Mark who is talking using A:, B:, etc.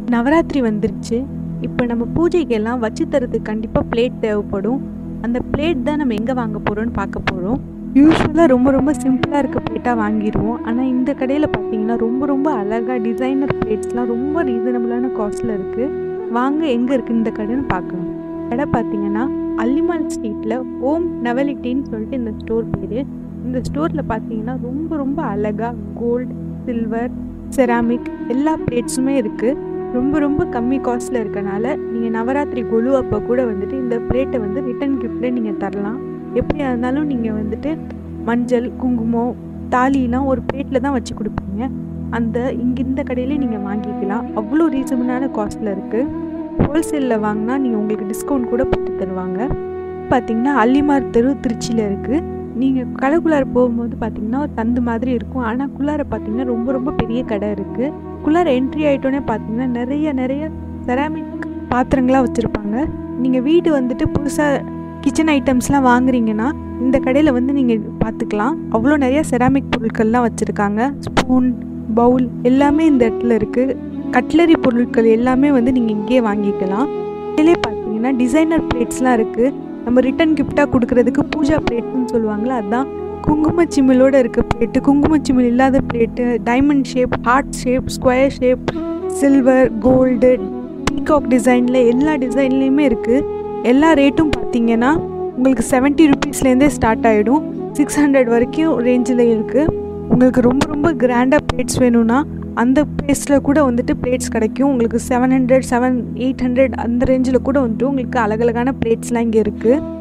A: நவராத்திரி வந்துருச்சு இப்போ நம்ம பூஜைக்கெல்லாம் வச்சு தரதுக்கு கண்டிப்பாக பிளேட் தேவைப்படும் அந்த பிளேட் தான் நம்ம எங்கே வாங்க போகிறோம்னு பார்க்க போகிறோம் யூஸ்வலாக ரொம்ப ரொம்ப சிம்பிளாக இருக்க பிளேட்டாக வாங்கிடுவோம் ஆனால் இந்த கடையில் பார்த்தீங்கன்னா ரொம்ப ரொம்ப அழகாக டிசைனர் பிளேட்ஸ்லாம் ரொம்ப ரீசனபிளான காஸ்ட்டில் இருக்குது வாங்க எங்கே இருக்குது இந்த கடைன்னு பார்க்கலாம் கடை பார்த்தீங்கன்னா அல்லிமால் ஸ்ட்ரீட்டில் ஓம் நவலிட்டின்னு சொல்லிட்டு இந்த ஸ்டோர் பேர் இந்த ஸ்டோரில் பார்த்தீங்கன்னா ரொம்ப ரொம்ப அழகாக கோல்டு சில்வர் செராமிக் எல்லா பிளேட்ஸுமே இருக்குது ரொம்ப ரொம்ப கம்மி காஸ்ட்டில் இருக்கனால நீங்கள் நவராத்திரி குழு அப்போ கூட வந்துட்டு இந்த பிளேட்டை வந்து ரிட்டன் கிஃப்ட்டில் நீங்கள் தரலாம் எப்படியா இருந்தாலும் நீங்கள் வந்துட்டு மஞ்சள் குங்குமம் தாலிலாம் ஒரு பிளேட்டில் தான் வச்சு கொடுப்பீங்க அந்த இங்கே இந்த கடையிலே நீங்கள் வாங்கிக்கலாம் அவ்வளோ ரீசனபிளான காஸ்ட்டில் இருக்குது ஹோல்சேலில் வாங்கினா நீங்கள் உங்களுக்கு டிஸ்கவுண்ட் கூட போட்டு தருவாங்க பார்த்தீங்கன்னா அல்லிமார் தெரு திருச்சியில் இருக்குது நீங்கள் கடைக்குள்ளார போகும்போது பார்த்தீங்கன்னா ஒரு தந்து மாதிரி இருக்கும் ஆனால் குள்ளார பார்த்தீங்கன்னா ரொம்ப ரொம்ப பெரிய கடை இருக்குது குள்ளார என்ட்ரி ஆகிட்டோன்னே பார்த்தீங்கன்னா நிறைய நிறைய செராமிக் பாத்திரங்களாக வச்சுருப்பாங்க நீங்கள் வீடு வந்துட்டு புதுசாக கிச்சன் ஐட்டம்ஸ்லாம் வாங்குறீங்கன்னா இந்த கடையில் வந்து நீங்கள் பார்த்துக்கலாம் அவ்வளோ நிறைய செராமிக் பொருட்கள்லாம் வச்சுருக்காங்க ஸ்பூன் பவுல் எல்லாமே இந்த இடத்துல இருக்குது கட்லரி பொருட்கள் எல்லாமே வந்து நீங்கள் இங்கேயே வாங்கிக்கலாம் இதிலே பார்த்தீங்கன்னா டிசைனர் பிளேட்ஸ்லாம் இருக்குது நம்ம ரிட்டன் கிஃப்டாக கொடுக்குறதுக்கு பூஜா பிளேட்னு சொல்லுவாங்களா அதுதான் குங்கும சிமிலோட இருக்க பிளேட்டு குங்கும சிமில் இல்லாத plate diamond shape heart shape square shape silver gold peacock டிசைனில் எல்லா டிசைன்லேயுமே இருக்குது எல்லா ரேட்டும் பார்த்தீங்கன்னா உங்களுக்கு செவன்ட்டி ருபீஸ்லேருந்தே ஸ்டார்ட் ஆகிடும் சிக்ஸ் ஹண்ட்ரட் வரைக்கும் ரேஞ்சில் இருக்குது உங்களுக்கு ரொம்ப ரொம்ப கிராண்டாக பிளேட்ஸ் வேணும்னா அந்த ப்ரைஸில் கூட வந்துட்டு பிளேட்ஸ் கிடைக்கும் உங்களுக்கு seven hundred seven eight hundred அந்த ரேஞ்சில் கூட வந்துட்டு உங்களுக்கு அழகழகான பிளேட்ஸ்லாம் இங்கே இருக்குது